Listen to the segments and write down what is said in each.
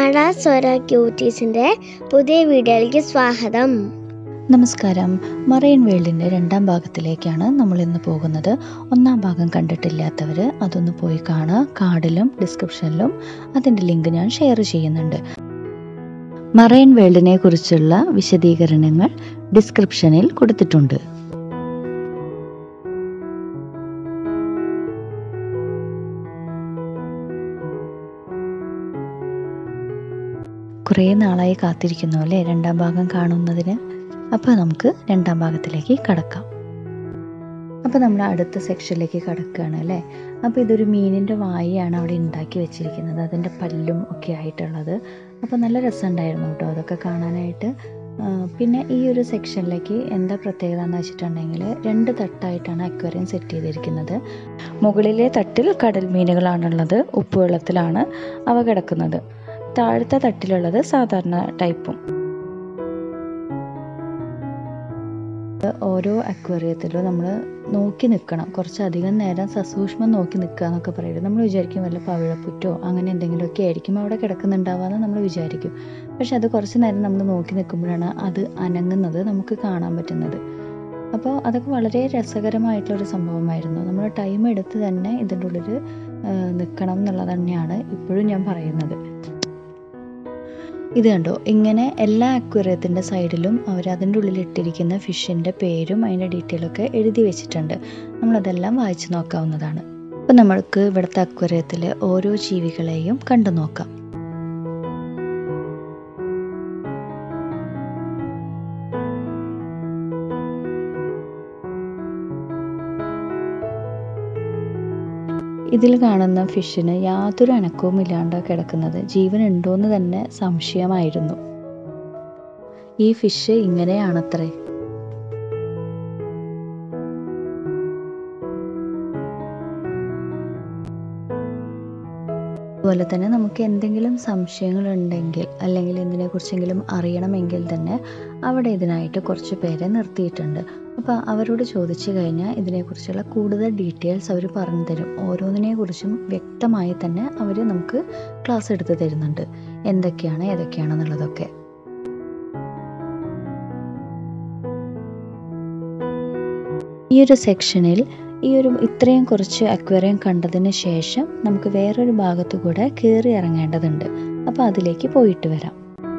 കന്നഡ സ്വര ക്യൂട്ടീസിൻ്റെ പുതിയ വീഡിയോയിലേക്ക് സ്വാഗതം നമസ്കാരം മറൈൻ വേൾഡിൻ്റെ രണ്ടാം ഭാഗത്തിലേക്കാണ് നമ്മൾ ഇന്ന് പോകുന്നത് ഒന്നാം ഭാഗം കണ്ടിട്ടില്ലാത്തവർ അതൊന്ന് പോയി കാണുക കാർഡിലും ഡിസ്ക്രിപ്ഷനിലും അതിൻ്റെ ലിങ്ക് ഞാൻ ഷെയർ ചെയ്യുന്നുണ്ട് മറൈൻ വേൾഡിനെ കുറിച്ചുള്ള വിശദീകരണങ്ങൾ ഡിസ്ക്രിപ്ഷനിൽ കൊടുത്തിട്ടുണ്ട് കുറേ നാളായി കാത്തിരിക്കുന്നു അല്ലേ രണ്ടാം ഭാഗം കാണുന്നതിന് അപ്പോൾ നമുക്ക് രണ്ടാം ഭാഗത്തിലേക്ക് കടക്കാം അപ്പോൾ നമ്മൾ അടുത്ത സെക്ഷനിലേക്ക് കടക്കുകയാണ് അല്ലേ അപ്പോൾ ഇതൊരു മീനിൻ്റെ വായാണ് അവിടെ ഉണ്ടാക്കി വെച്ചിരിക്കുന്നത് അതിൻ്റെ പല്ലും ഒക്കെ ആയിട്ടുള്ളത് അപ്പോൾ നല്ല രസമുണ്ടായിരുന്നു കേട്ടോ അതൊക്കെ കാണാനായിട്ട് ആ, പിന്നെ ഈ ഒരു സെക്ഷനിലേക്ക് എന്താ പ്രത്യേകത എന്ന് വെച്ചിട്ടുണ്ടെങ്കിൽ രണ്ട് തട്ടായിട്ടാണ് അക്വേറിയം സെറ്റ് ചെയ്തിരിക്കുന്നത് മുകളിലെ തട്ടിൽ കടൽ മീനുകളാണുള്ളത് ഉപ്പുവെള്ളത്തിലാണ് അവ കിടക്കുന്നത് താഴത്തെ തട്ടിലുള്ളത് സാധാരണ ടൈപ്പും ഓരോ അക്വേറിയത്തിലും നമ്മൾ നോക്കി നിൽക്കണം കുറച്ചധികം നേരം സസൂക്ഷ്മം നോക്കി നിൽക്കുക എന്നൊക്കെ പറയുന്നത് നമ്മൾ വിചാരിക്കും വല്ല പവിഴപ്പുറ്റോ അങ്ങനെ എന്തെങ്കിലുമൊക്കെ ആയിരിക്കും അവിടെ കിടക്കുന്നുണ്ടാവാന്ന് നമ്മൾ വിചാരിക്കും പക്ഷെ അത് കുറച്ച് നേരം നമ്മൾ നോക്കി നിൽക്കുമ്പോഴാണ് അത് അനങ്ങുന്നത് നമുക്ക് കാണാൻ പറ്റുന്നത് അപ്പോൾ അതൊക്കെ വളരെ രസകരമായിട്ടുള്ളൊരു സംഭവമായിരുന്നു നമ്മൾ ടൈം എടുത്ത് തന്നെ ഇതിൻ്റെ ഉള്ളിൽ നിൽക്കണം എന്നുള്ളത് തന്നെയാണ് ഇപ്പോഴും ഞാൻ പറയുന്നത് ഇത് കണ്ടോ ഇങ്ങനെ എല്ലാ അക്വേറിയത്തിൻ്റെ സൈഡിലും അവർ അതിൻ്റെ ഉള്ളിൽ ഇട്ടിരിക്കുന്ന ഫിഷിൻ്റെ പേരും അതിൻ്റെ ഡീറ്റെയിലൊക്കെ എഴുതി വെച്ചിട്ടുണ്ട് നമ്മളതെല്ലാം വായിച്ചു നോക്കാവുന്നതാണ് അപ്പോൾ നമ്മൾക്ക് ഇവിടുത്തെ അക്വേറിയത്തിൽ ഓരോ ജീവികളെയും കണ്ടു നോക്കാം ഇതിൽ കാണുന്ന ഫിഷിന് യാതൊരു അനക്കവും ഇല്ലാണ്ട് കിടക്കുന്നത് ജീവൻ ഉണ്ടോയെന്ന് തന്നെ സംശയമായിരുന്നു ഈ ഫിഷ് ഇങ്ങനെയാണത്രേ അതുപോലെ തന്നെ നമുക്ക് എന്തെങ്കിലും സംശയങ്ങൾ ഉണ്ടെങ്കിൽ അല്ലെങ്കിൽ എന്തിനെക്കുറിച്ചെങ്കിലും അറിയണമെങ്കിൽ തന്നെ അവിടെ ഇതിനായിട്ട് കുറച്ച് പേരെ നിർത്തിയിട്ടുണ്ട് അപ്പോൾ അവരോട് ചോദിച്ചു കഴിഞ്ഞാൽ ഇതിനെക്കുറിച്ചുള്ള കൂടുതൽ ഡീറ്റെയിൽസ് അവർ പറഞ്ഞു തരും ഓരോന്നിനെക്കുറിച്ചും വ്യക്തമായി തന്നെ അവർ നമുക്ക് ക്ലാസ് എടുത്ത് തരുന്നുണ്ട് എന്തൊക്കെയാണ് ഏതൊക്കെയാണെന്നുള്ളതൊക്കെ ഈ ഒരു സെക്ഷനിൽ ഈ ഒരു ഇത്രയും കുറച്ച് അക്വേറിയം കണ്ടതിന് ശേഷം നമുക്ക് വേറൊരു ഭാഗത്തു കൂടെ കയറി ഇറങ്ങേണ്ടതുണ്ട് അപ്പോൾ അതിലേക്ക് പോയിട്ട് വരാം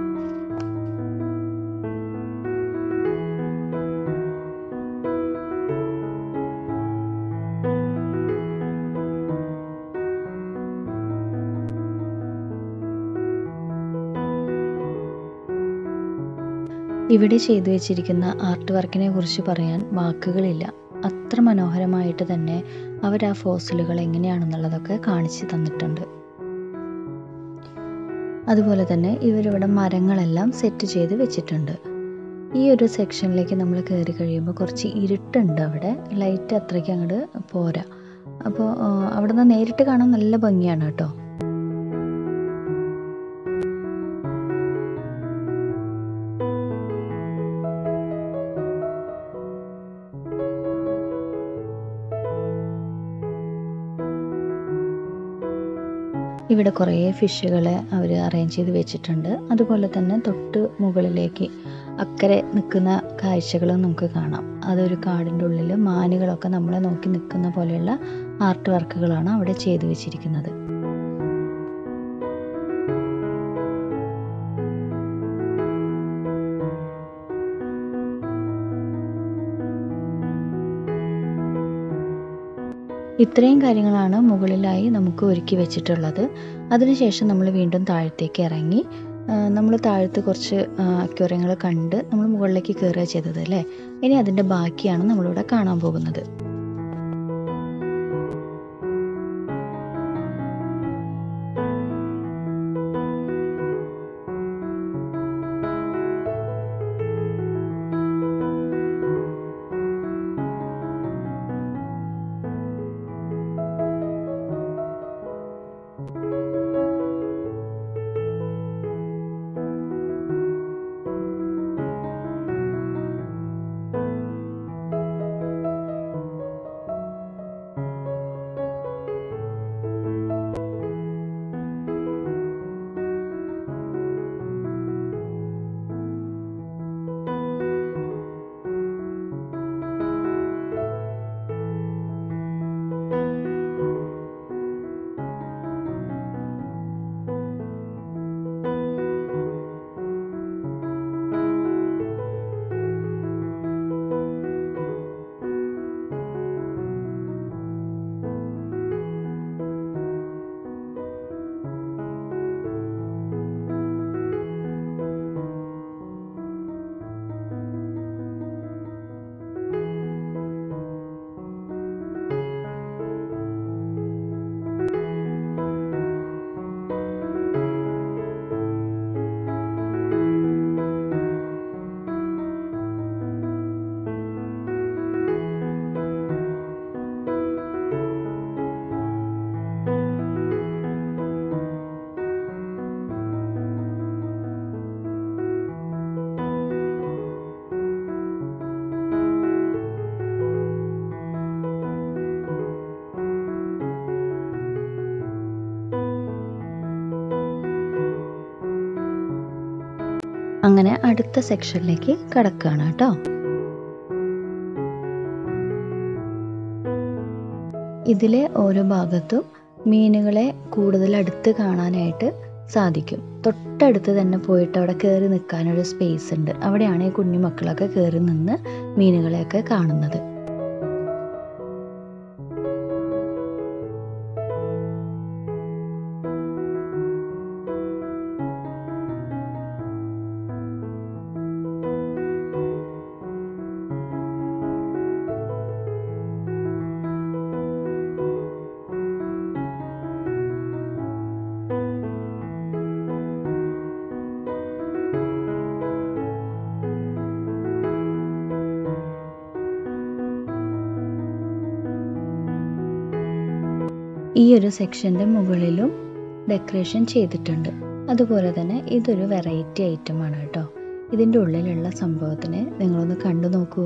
ഇവിടെ ചെയ്തു വെച്ചിരിക്കുന്ന ആർട്ട് വർക്കിനെ കുറിച്ച് പറയാൻ വാക്കുകളില്ല അത്ര മനോഹരമായിട്ട് തന്നെ അവർ ആ ഫോസിലുകൾ എങ്ങനെയാണെന്നുള്ളതൊക്കെ കാണിച്ചു തന്നിട്ടുണ്ട് അതുപോലെ തന്നെ ഇവരിവിടെ മരങ്ങളെല്ലാം സെറ്റ് ചെയ്ത് വെച്ചിട്ടുണ്ട് ഈ ഒരു സെക്ഷനിലേക്ക് നമ്മൾ കയറി കഴിയുമ്പോൾ കുറച്ച് ഇരുട്ടുണ്ട് അവിടെ ലൈറ്റ് അത്രയ്ക്ക് അങ്ങോട്ട് പോരാ അപ്പോൾ അവിടെ നിന്ന് നേരിട്ട് കാണാൻ നല്ല ഭംഗിയാണ് കേട്ടോ ഇവിടെ കുറേ ഫിഷുകളെ അവർ അറേഞ്ച് ചെയ്ത് വെച്ചിട്ടുണ്ട് അതുപോലെ തന്നെ തൊട്ട് മുകളിലേക്ക് അക്കരെ നിൽക്കുന്ന കാഴ്ചകളും നമുക്ക് കാണാം അതൊരു കാടിൻ്റെ ഉള്ളിൽ മാനുകളൊക്കെ നമ്മളെ നോക്കി നിൽക്കുന്ന പോലെയുള്ള ആർട്ട് വർക്കുകളാണ് അവിടെ ചെയ്തു വെച്ചിരിക്കുന്നത് ഇത്രയും കാര്യങ്ങളാണ് മുകളിലായി നമുക്ക് ഒരുക്കി വെച്ചിട്ടുള്ളത് അതിനുശേഷം നമ്മൾ വീണ്ടും താഴത്തേക്ക് ഇറങ്ങി നമ്മൾ താഴത്ത് കുറച്ച് അക്വേറിയങ്ങൾ കണ്ട് നമ്മൾ മുകളിലേക്ക് കയറുക ചെയ്തത് അല്ലേ ഇനി അതിൻ്റെ ബാക്കിയാണ് നമ്മളിവിടെ കാണാൻ പോകുന്നത് അങ്ങനെ അടുത്ത സെക്ഷനിലേക്ക് കടക്കുകയാണ് കേട്ടോ ഇതിലെ ഓരോ ഭാഗത്തും മീനുകളെ കൂടുതൽ അടുത്ത് കാണാനായിട്ട് സാധിക്കും തൊട്ടടുത്ത് തന്നെ പോയിട്ട് അവിടെ കയറി നിൽക്കാനൊരു സ്പേസ് ഉണ്ട് അവിടെയാണ് ഈ കുഞ്ഞു മക്കളൊക്കെ കയറി നിന്ന് മീനുകളെയൊക്കെ കാണുന്നത് ഈ ഒരു സെക്ഷൻ്റെ മുകളിലും ഡെക്കറേഷൻ ചെയ്തിട്ടുണ്ട് അതുപോലെ തന്നെ ഇതൊരു വെറൈറ്റി ഐറ്റം ആണ് കേട്ടോ ഇതിൻ്റെ ഉള്ളിലുള്ള സംഭവത്തിനെ നിങ്ങളൊന്ന് കണ്ടു നോക്കൂ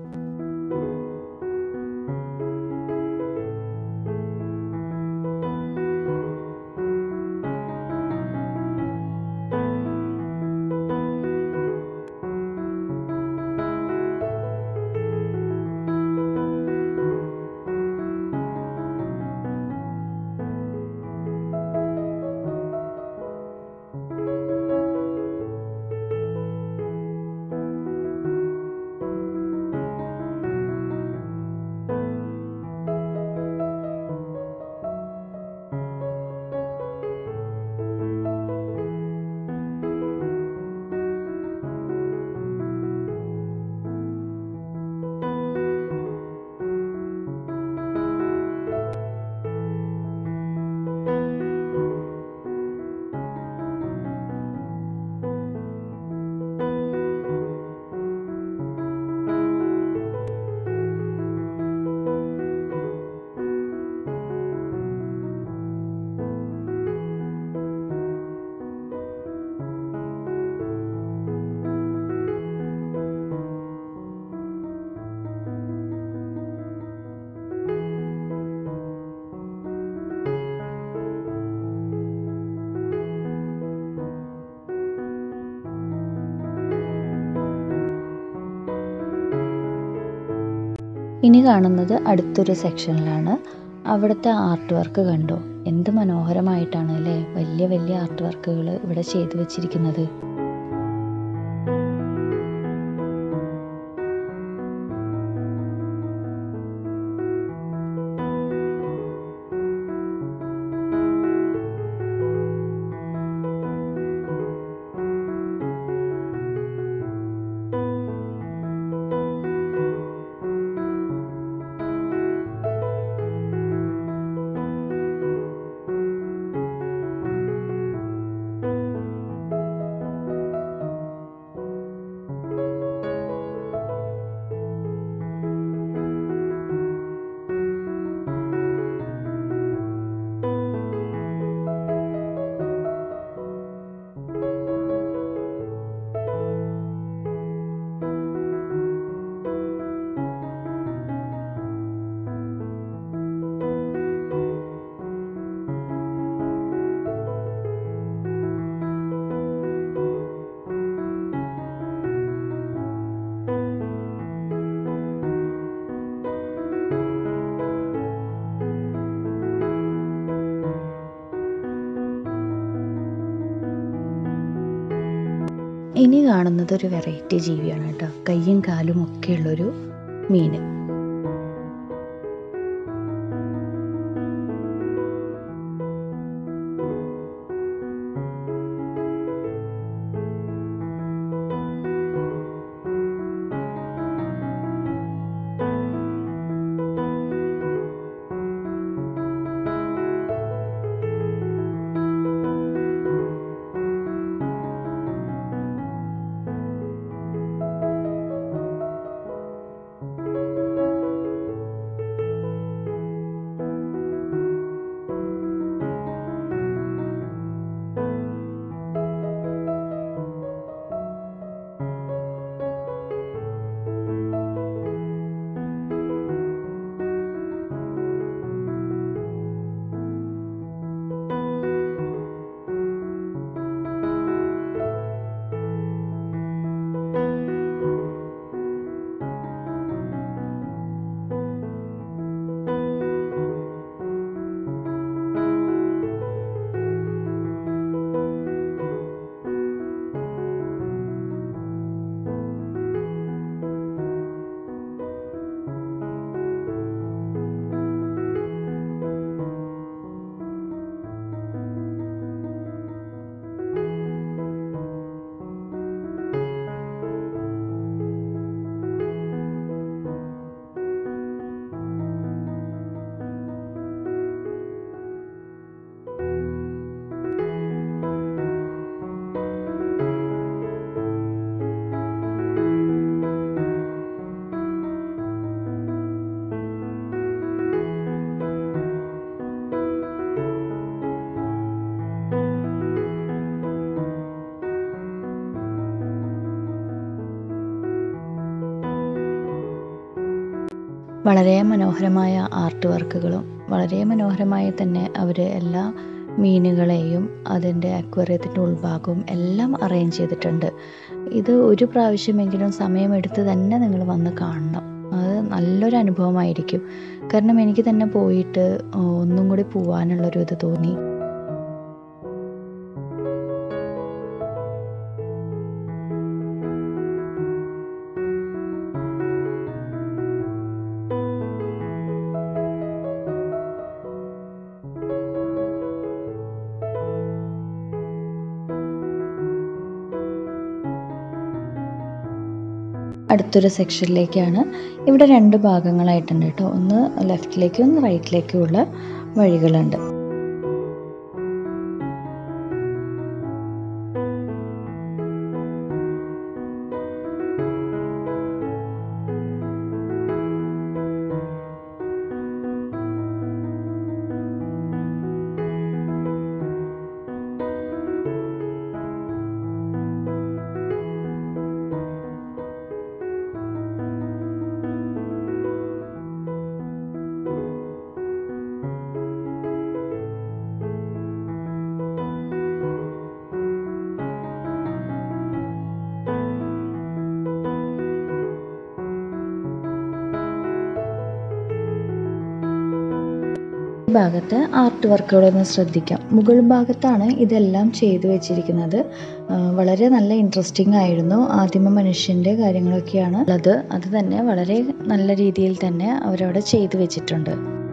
ഇനി കാണുന്നത് അടുത്തൊരു സെക്ഷനിലാണ് അവിടുത്തെ ആർട്ട് വർക്ക് കണ്ടോ എന്ത് മനോഹരമായിട്ടാണ് അല്ലേ വലിയ വലിയ ആർട്ട് വർക്കുകൾ ഇവിടെ ചെയ്തു വെച്ചിരിക്കുന്നത് ഇനി കാണുന്നത് ഒരു വെറൈറ്റി ജീവിയാണ് കേട്ടോ കയ്യും കാലും ഒക്കെയുള്ളൊരു മീന് വളരെ മനോഹരമായ ആർട്ട് വർക്കുകളും വളരെ മനോഹരമായി തന്നെ അവർ എല്ലാ മീനുകളെയും അതിൻ്റെ അക്വേറിയത്തിൻ്റെ ഉൾഭാഗവും എല്ലാം അറേഞ്ച് ചെയ്തിട്ടുണ്ട് ഇത് ഒരു പ്രാവശ്യമെങ്കിലും സമയമെടുത്ത് തന്നെ നിങ്ങൾ വന്ന് കാണണം അത് നല്ലൊരു അനുഭവമായിരിക്കും കാരണം എനിക്ക് തന്നെ പോയിട്ട് ഒന്നും കൂടി പോവാനുള്ളൊരു ഇത് തോന്നി അടുത്തൊരു സെക്ഷനിലേക്കാണ് ഇവിടെ രണ്ട് ഭാഗങ്ങളായിട്ടുണ്ട് കേട്ടോ ഒന്ന് ലെഫ്റ്റിലേക്കും ഒന്ന് റൈറ്റിലേക്കും ഉള്ള വഴികളുണ്ട് ഈ ഭാഗത്ത് ആർട്ട് വർക്കുകളൊന്ന് ശ്രദ്ധിക്കാം മുകൾ ഭാഗത്താണ് ഇതെല്ലാം ചെയ്തു വെച്ചിരിക്കുന്നത് ആ, വളരെ നല്ല ഇൻട്രസ്റ്റിംഗ് ആയിരുന്നു ആദിമ മനുഷ്യൻ്റെ കാര്യങ്ങളൊക്കെയാണ് ഉള്ളത് അത് തന്നെ വളരെ നല്ല രീതിയിൽ തന്നെ അവരവിടെ ചെയ്തു വെച്ചിട്ടുണ്ട്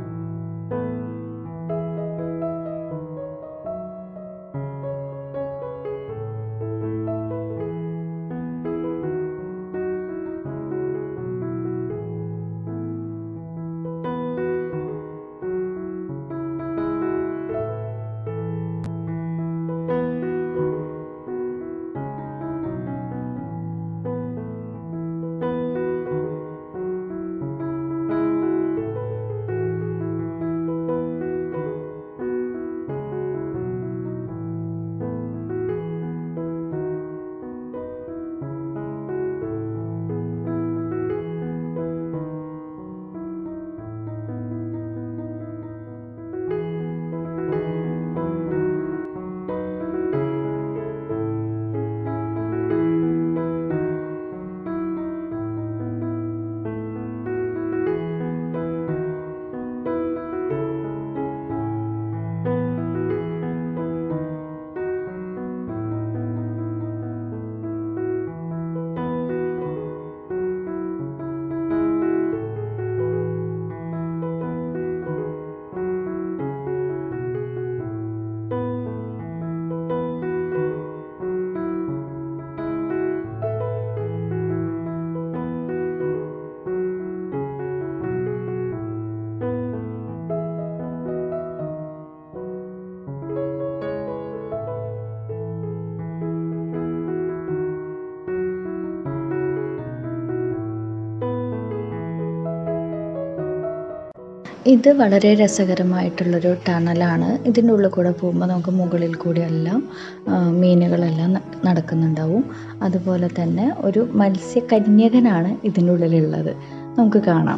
ഇത് വളരെ രസകരമായിട്ടുള്ളൊരു ടണലാണ് ഇതിൻ്റെ ഉള്ളിൽ കൂടെ പോകുമ്പോൾ നമുക്ക് മുകളിൽ കൂടെ എല്ലാം ആ, മീനുകളെല്ലാം ന- നടക്കുന്നുണ്ടാവും അതുപോലെ തന്നെ ഒരു മത്സ്യകന്യകനാണ് ഇതിൻ്റെ ഉള്ളിലുള്ളത് നമുക്ക് കാണാം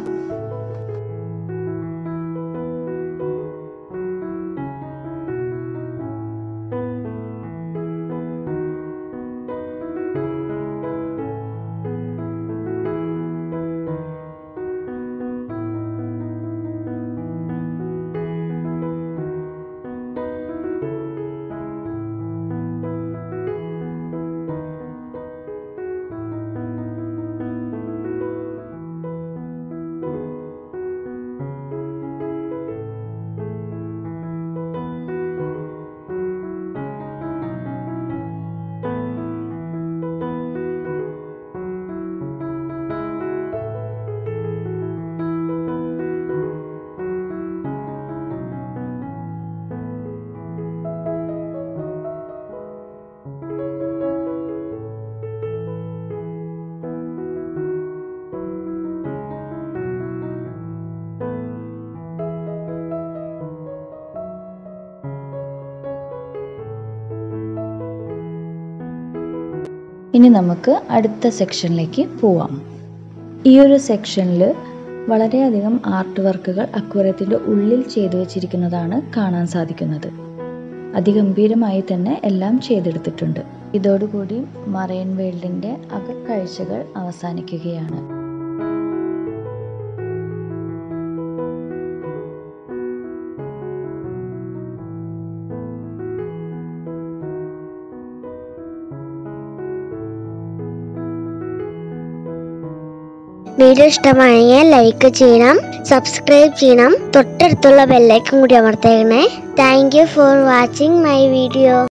ഇനി നമുക്ക് അടുത്ത സെക്ഷനിലേക്ക് പോവാം ഈ ഒരു സെക്ഷനിൽ വളരെയധികം ആർട്ട് വർക്കുകൾ അക്വേറിയത്തിൻ്റെ ഉള്ളിൽ ചെയ്തു വച്ചിരിക്കുന്നതാണ് കാണാൻ സാധിക്കുന്നത് അതിഗംഭീരമായി തന്നെ എല്ലാം ചെയ്തെടുത്തിട്ടുണ്ട് ഇതോടുകൂടി മറൈൻ വേൾഡിൻ്റെ അകക്കാഴ്ചകൾ അവസാനിക്കുകയാണ് വീഡിയോ ഇഷ്ടമായെങ്കിൽ ലൈക്ക് ചെയ്യണം സബ്സ്ക്രൈബ് ചെയ്യണം തൊട്ടടുത്തുള്ള ബെല്ലൈക്കും കൂടി അമർത്തേക്കണേ thank you for watching my video